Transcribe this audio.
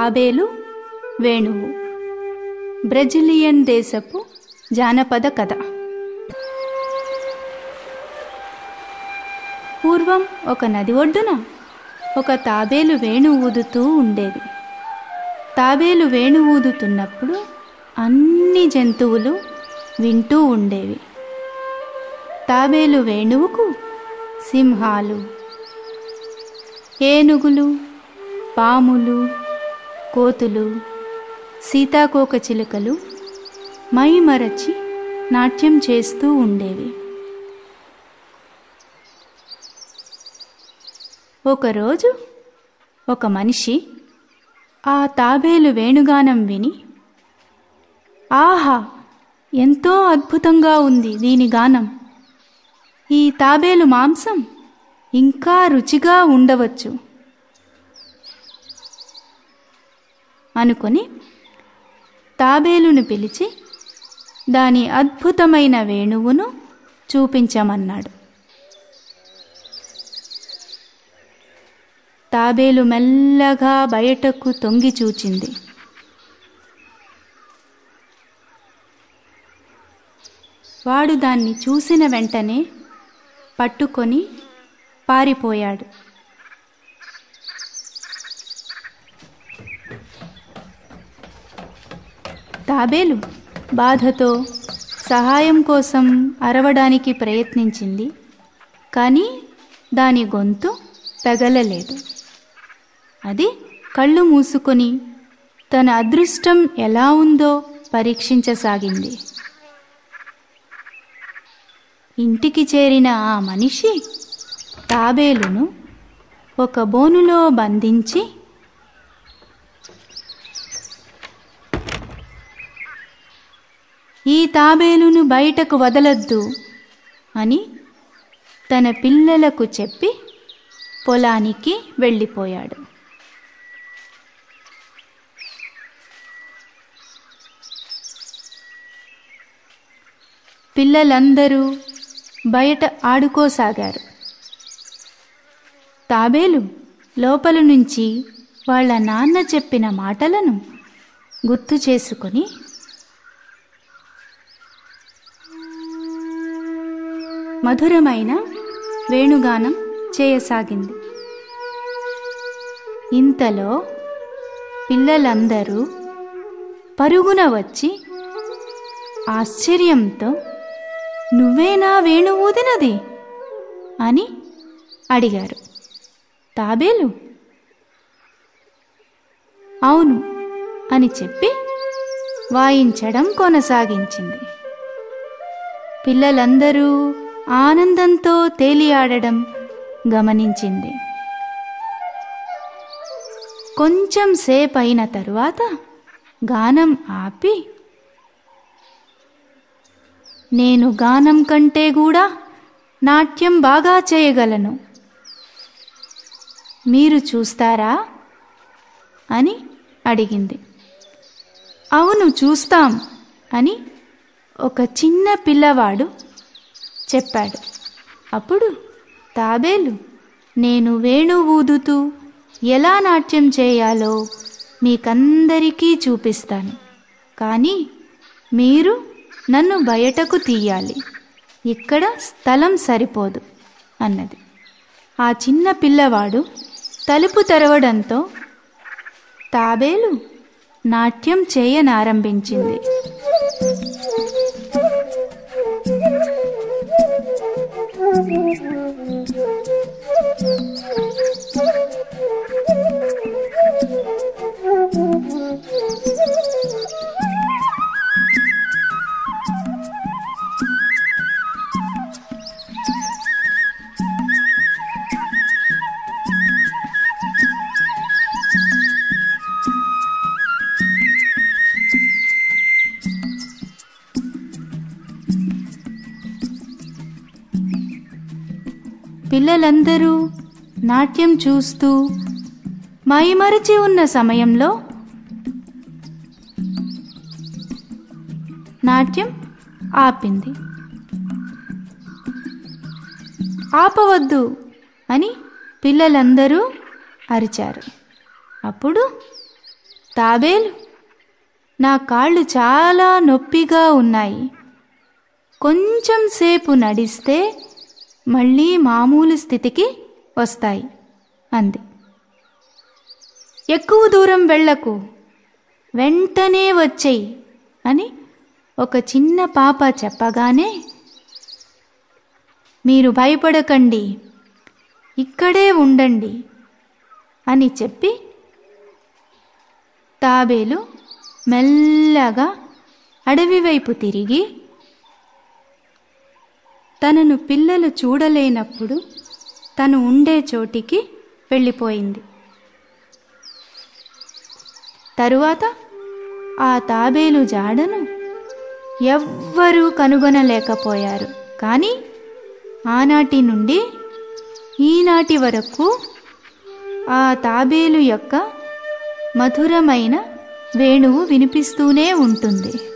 తాబేలు వేణువు బ్రెజిలియన్ దేశపు జానపద కథ పూర్వం ఒక నది ఒడ్డున ఒక తాబేలు వేణు ఊదుతూ ఉండేది తాబేలు వేణు ఊదుతున్నప్పుడు అన్ని జంతువులు వింటూ ఉండేవి తాబేలు వేణువుకు సింహాలు ఏనుగులు పాములు కోతులు సీతాకోక చిలుకలు మైమరచి నాట్యం చేస్తూ ఉండేవి ఒకరోజు ఒక మనిషి ఆ తాబేలు వేణుగానం విని ఆహా ఎంతో అద్భుతంగా ఉంది దీని గానం ఈ తాబేలు మాంసం ఇంకా రుచిగా ఉండవచ్చు అనుకొని తాబేలును పిలిచి దాని అద్భుతమైన వేణువును చూపించమన్నాడు తాబేలు మెల్లగా బయటకు తొంగి చూచింది వాడు దాన్ని చూసిన వెంటనే పట్టుకొని పారిపోయాడు తాబేలు బాధతో సహాయం కోసం అరవడానికి ప్రయత్నించింది కానీ దాని గొంతు పెగలలేదు అది కళ్ళు మూసుకొని తన అదృష్టం ఎలా ఉందో పరీక్షించసాగింది ఇంటికి చేరిన ఆ మనిషి తాబేలును ఒక బోనులో బంధించి ఈ తాబేలును బయటకు వదలొద్దు అని తన పిల్లలకు చెప్పి పొలానికి వెళ్ళిపోయాడు పిల్లలందరూ బయట ఆడుకోసాగారు తాబేలు లోపల నుంచి వాళ్ళ నాన్న చెప్పిన మాటలను గుర్తు చేసుకొని మధురమైన వేణుగానం చేయసాగింది ఇంతలో పిల్లలందరూ పరుగున వచ్చి ఆశ్చర్యంతో నువ్వేనా వేణు ఊదినది అని అడిగారు తాబేలు అవును అని చెప్పి వాయించడం కొనసాగించింది పిల్లలందరూ ఆనందంతో తేలియాడడం గమనించింది కొంచెం సేపు అయిన తరువాత గానం ఆపి నేను గానం కంటే కూడా నాట్యం బాగా చేయగలను మీరు చూస్తారా అని అడిగింది అవును చూస్తాం అని ఒక చిన్న పిల్లవాడు చెప్పాడు అప్పుడు తాబేలు నేను వేణు ఊదుతూ ఎలా నాట్యం చేయాలో మీకందరికీ చూపిస్తాను కానీ మీరు నన్ను బయటకు తీయాలి ఇక్కడ స్థలం సరిపోదు అన్నది ఆ చిన్న పిల్లవాడు తలుపు తెరవడంతో తాబేలు నాట్యం చేయనారంభించింది పిల్లలందరూ నాట్యం చూస్తూ మైమరచి ఉన్న సమయంలో నాట్యం ఆపింది ఆపవద్దు అని పిల్లలందరూ అరిచారు అప్పుడు తాబేలు నా కాళ్ళు చాలా నొప్పిగా ఉన్నాయి కొంచెం సేపు నడిస్తే మళ్ళీ మామూలు స్థితికి వస్తాయి అంది ఎక్కువ దూరం వెళ్ళకు వెంటనే వచ్చేయి అని ఒక చిన్న పాప చెప్పగానే మీరు భయపడకండి ఇక్కడే ఉండండి అని చెప్పి తాబేలు మెల్లగా అడవి వైపు తిరిగి తనను పిల్లలు చూడలేనప్పుడు తను ఉండే చోటికి వెళ్ళిపోయింది తరువాత ఆ తాబేలు జాడను ఎవ్వరూ కనుగొనలేకపోయారు కానీ ఆనాటి నుండి ఈనాటి వరకు ఆ తాబేలు యొక్క మధురమైన వేణువు వినిపిస్తూనే ఉంటుంది